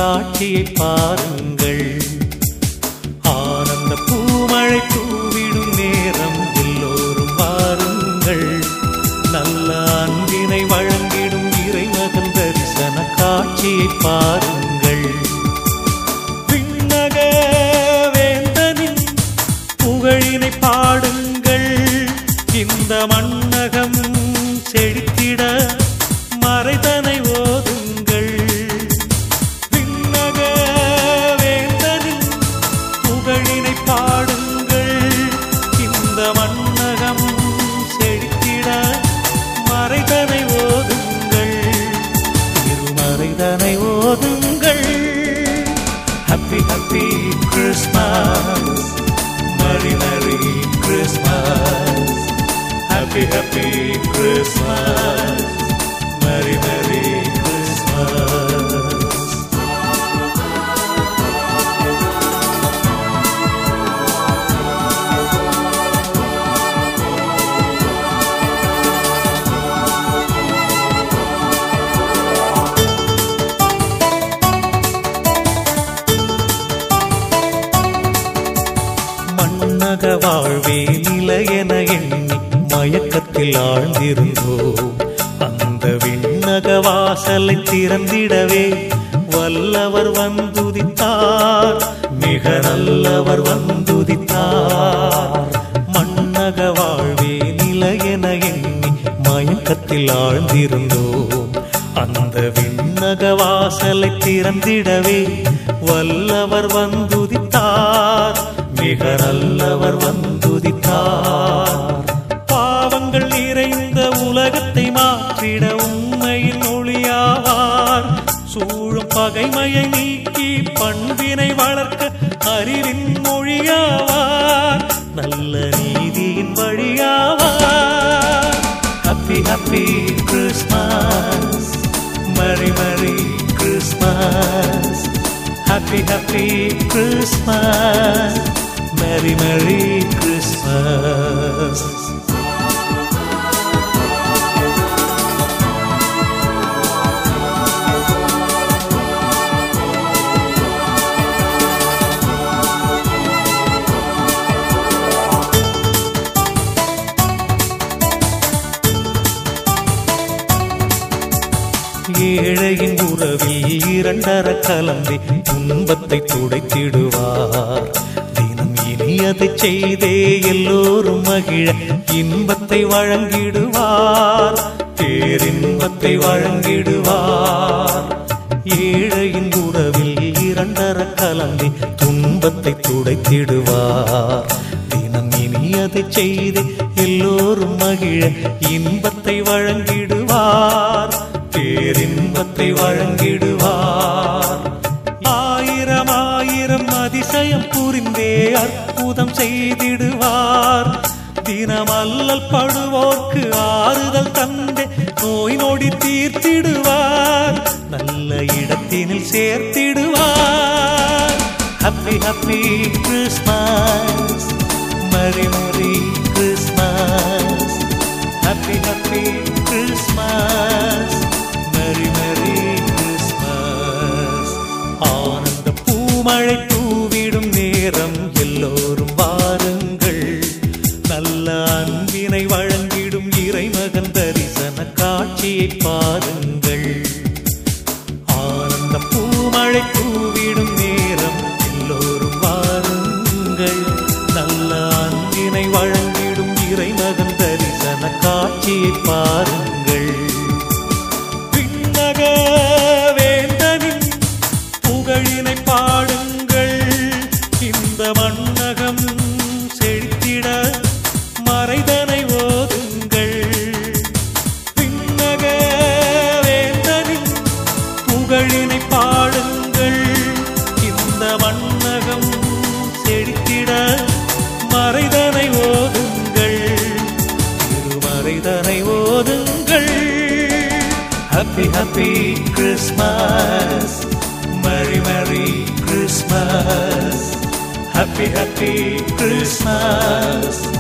காட்சியை பாருங்கள் ஆனந்த பூமழை தூவிடும் நேரம் எல்லோரும் வாருங்கள் நல்ல அன்பினை வழங்கிடும் இறைமகன் தரிசன காட்சியை பாருங்கள் விண்ணக வேந்தனின் புகழினை பாடுங்கள் இந்த மண்ணகம் செழித்திட மறைதனை ஓதுங்கள் விண்ணக வேந்தனின் புகழினை பாடுங்கள் இந்த மண்ணகம் செழித்திட மறைதனை ஓதுங்கள் திருமறைதனை ஓதுங்கள் happy happy Christmas merry merry Christmas happy happy Christmas merry merry Christmas மண்ணக வாழ்வே நிலையென எண்ணி மயக்கத்தில் ஆழ்ந்திருந்தோம் அந்த விண்ணக வாசலை திறந்திடவே வல்லவர் வந்துதித்தார் மிக நல்லவர் வந்துதித்தார் மண்ணக வாழ்வே நிலையென எண்ணி மயக்கத்தில் ஆழ்ந்திருந்தோம் அந்த விண்ணக வாசலை திறந்திடவே வல்லவர் வந்துதித்தார் மிக நல்லவர் வந்துதித்தார் பாவங்கள் நிறைந்த உலகத்தை மாற்றிட உண்மையின் ஒளியாவார் சூழும் பகைமையை நீக்கி பண்பினை வளர்க்க அறிவின் மொழியாவார் நல்ல நீதியின் வழியாவார் happy happy Christmas merry merry Christmas happy happy Christmas merry merry Christmas ஏழையின் உறவில் இரண்டர கலந்தி துன்பத்தை துடைத்திடுவார் தினம் இனியதை செய்தே எல்லோரும் மகிழ இன்பத்தை வழங்கிடுவார் பேரின்பத்தை வழங்கிடுவார் ஏழையின் உறவில் இரண்டர கலந்தி துன்பத்தை துடைத்திடுவார் தினம் இனியதை செய்து எல்லோரும் மகிழ இன்பத்தை வழங்கிடுவார் பேரின்பத்தை வழங்கிடுவார் ஆயிரம் ஆயிரம் அதிசயம் புரிந்தே அற்புதம் செய்திடுவார் தினம் அல்லல் படுவோர்க்கு ஆறுதல் தந்தே நோய் நொடி தீர்த்திடுவார் நல்ல இடத்தினில் சேர்த்திடுவார் happy happy Christmas merry merry Christmas happy happy Christmas merry merry Christmas ஆனந்த பூமழை தூவிடும் நேரம் எல்லோரும் வாருங்கள் நல்ல அன்பினை வழங்கிடும் இறைமகன் தரிசன காட்சியை பாருங்கள் ஆனந்த பூமழை தூவிடும் நேரம் எல்லோரும் வாருங்கள் நல்ல அன்பினை வழங்கிடும் இறைமகன் தரிசன காட்சியை பாருங்கள் விண்ணக வேந்தனின் புகழினை பாடுங்கள் இந்த மண்ணகம் செழித்திட மறைதனை ஓதுங்கள் விண்ணக வேந்தனின் புகழினை பாடுங்கள் இந்த மண்ணகம் செழித்திட மறைதனை ஓதுங்கள் திருமறைதனை ஓதுங்கள் happy happy Christmas merry merry Christmas happy happy Christmas